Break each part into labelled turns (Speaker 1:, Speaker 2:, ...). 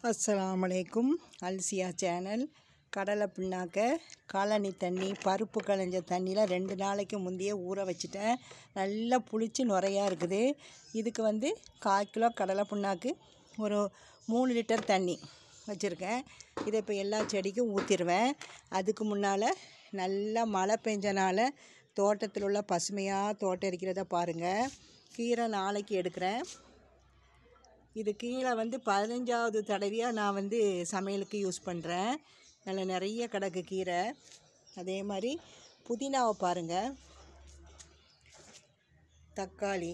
Speaker 1: அஸ்ஸலாமு அலைக்கும் அல்சியா சேனல் கடலை பிண்ணாக்க காலனி தண்ணி பருப்பு களைஞ்ச தண்ணியில் ரெண்டு நாளைக்கு முந்தையே ஊற வச்சுட்டேன் நல்லா புளிச்சு நுரையா இருக்குது இதுக்கு வந்து கால் கிலோ கடலை புண்ணாக்கு ஒரு மூணு லிட்டர் தண்ணி வச்சுருக்கேன் இதை இப்போ எல்லா செடிக்கும் ஊற்றிடுவேன் அதுக்கு முன்னால் நல்லா மழை பெஞ்சனால தோட்டத்தில் உள்ள பசுமையாக தோட்டம் இருக்கிறத பாருங்கள் கீரை நாளைக்கு எடுக்கிறேன் இது கீழே வந்து பதினஞ்சாவது தடவையாக நான் வந்து சமையலுக்கு யூஸ் பண்ணுறேன் அதில் நிறைய கிடக்கு கீரை அதே மாதிரி புதினாவை பாருங்கள் தக்காளி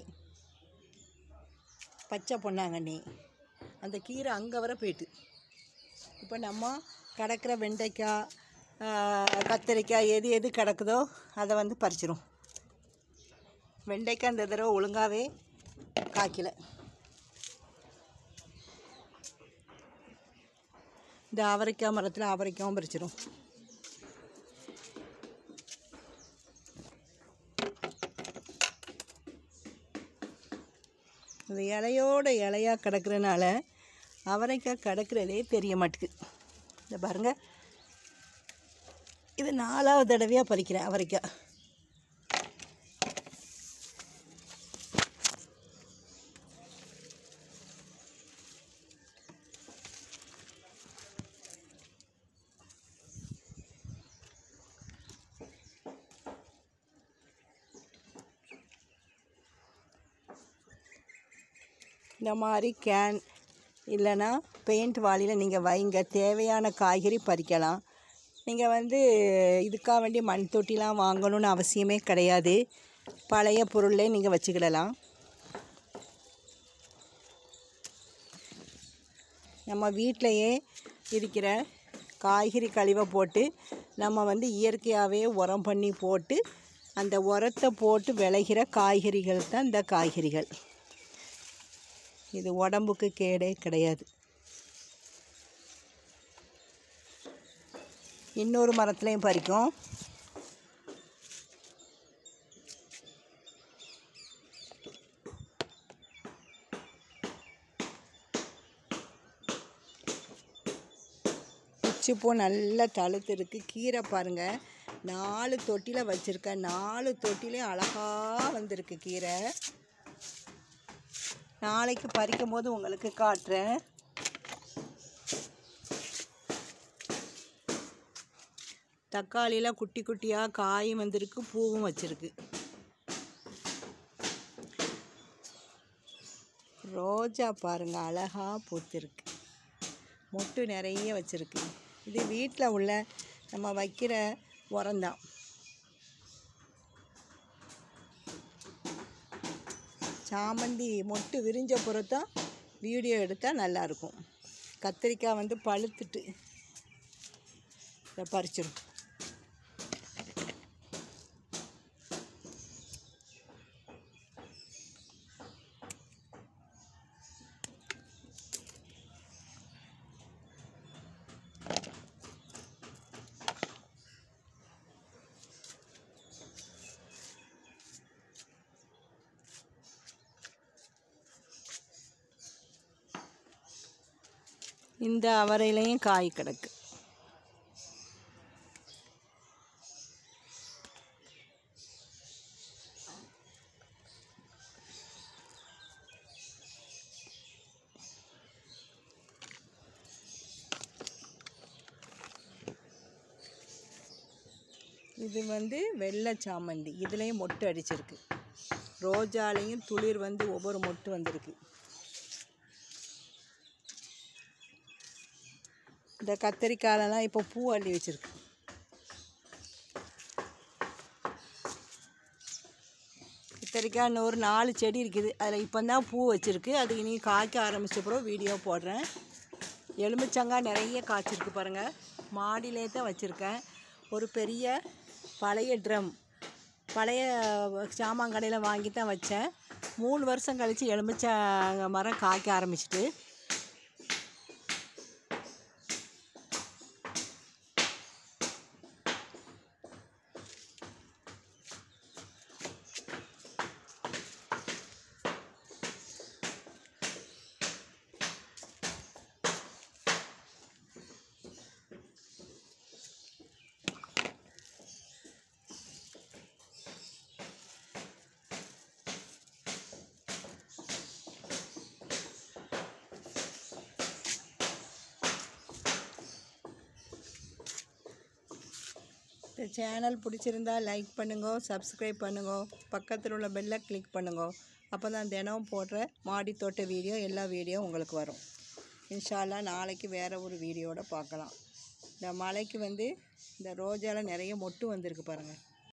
Speaker 1: பச்சை பொன்னாங்கண்ணி அந்த கீரை அங்கே வர போயிட்டு இப்போ நம்ம கிடக்கிற வெண்டைக்காய் ஆஹ், கத்திரிக்காய் எது எது கிடக்குதோ அதை வந்து பறிச்சிரும் வெண்டைக்காய் இந்த தடவை ஒழுங்காகவே காய்க்கல இந்த அவரைக்காய் மரத்தில் அவரைக்காயும் பறிச்சிரும் இந்த இலையோட இலையாக கிடக்கிறனால அவரைக்காய் கிடக்கிறதே தெரிய மாட்டேங்குது இந்த பாருங்க இது நாலாவது தடவையாக பறிக்கிறேன் அவரைக்காய் இந்த மாதிரி கேன் இல்லைன்னா பெயிண்ட் வாளியில் நீங்கள் வைங்க தேவையான காய்கறி பறிக்கலாம் நீங்கள் வந்து இதுக்காக வேண்டி மண் தொட்டிலாம் வாங்கணும்னு அவசியமே கிடையாது பழைய பொருளே நீங்கள் வச்சுக்கிடலாம் நம்ம வீட்டிலையே இருக்கிற காய்கறி கழிவை போட்டு நம்ம வந்து இயற்கையாகவே உரம் பண்ணி போட்டு அந்த உரத்தை போட்டு விளைகிற காய்கறிகள் தான் இந்த காய்கறிகள் இது உடம்புக்கு கேடே கிடையாது இன்னொரு மரத்துலையும் பறிக்கும் பிச்சிப்பூ நல்லா தழுத்து இருக்கு கீரை பாருங்கள் நாலு தொட்டியில் வச்சுருக்கேன் நாலு தொட்டிலையும் அழகாக வந்திருக்கு கீரை நாளைக்கு பறிக்கும் போது உங்களுக்கு காட்டுறேன் தக்காளியில் குட்டி குட்டியாக காயும் வந்திருக்கு பூவும் வச்சிருக்கு ரோஜா பாருங்க அழகா பூத்திருக்கு மொட்டு நிறைய வச்சிருக்கு இது வீட்டில் உள்ள நம்ம வைக்கிற உரம்தான் சாமந்தி மொட்டு விரிஞ்ச புறத்தான் வீடியோ எடுத்தால் நல்லாயிருக்கும் கத்திரிக்காய் வந்து பழுத்துட்டு இதை பறிச்சிடும் இந்த அவரையிலையும் காய் கிடக்கு இது வந்து வெள்ளை சாமந்தி இதுலேயும் மொட்டு அடிச்சிருக்கு ரோஜாலையும் துளிர் வந்து ஒவ்வொரு மொட்டு வந்திருக்கு இந்த கத்திரிக்காயெல்லாம் இப்போ பூ அள்ளி வச்சிருக்கு கத்திரிக்காய் இன்னும் ஒரு நாலு செடி இருக்குது அதில் இப்போ தான் பூ வச்சுருக்கு அது இனி காய்க்க ஆரம்பிச்ச பிறகு வீடியோ போடுறேன் எலுமிச்சங்காய் நிறைய காய்ச்சிருக்கு பாருங்கள் மாடியிலே தான் வச்சுருக்கேன் ஒரு பெரிய பழைய ட்ரம் பழைய சாமான் கடையில் வாங்கி தான் வச்சேன் மூணு வருஷம் கழித்து எலுமிச்சை மரம் காய்க்க ஆரம்பிச்சிட்டு இந்த சேனல் பிடிச்சிருந்தா லைக் பண்ணுங்க சப்ஸ்கிரைப் பண்ணுங்க பக்கத்தில் உள்ள பெல்லை கிளிக் பண்ணுங்க அப்போ தான் தினம் போடுற மாடி தோட்ட வீடியோ எல்லா வீடியோ உங்களுக்கு வரும் இன்ஷால்லா நாளைக்கு வேறு ஒரு வீடியோட பார்க்கலாம் இந்த மலைக்கு வந்து இந்த ரோஜாவில் நிறைய மொட்டு வந்திருக்கு பாருங்கள்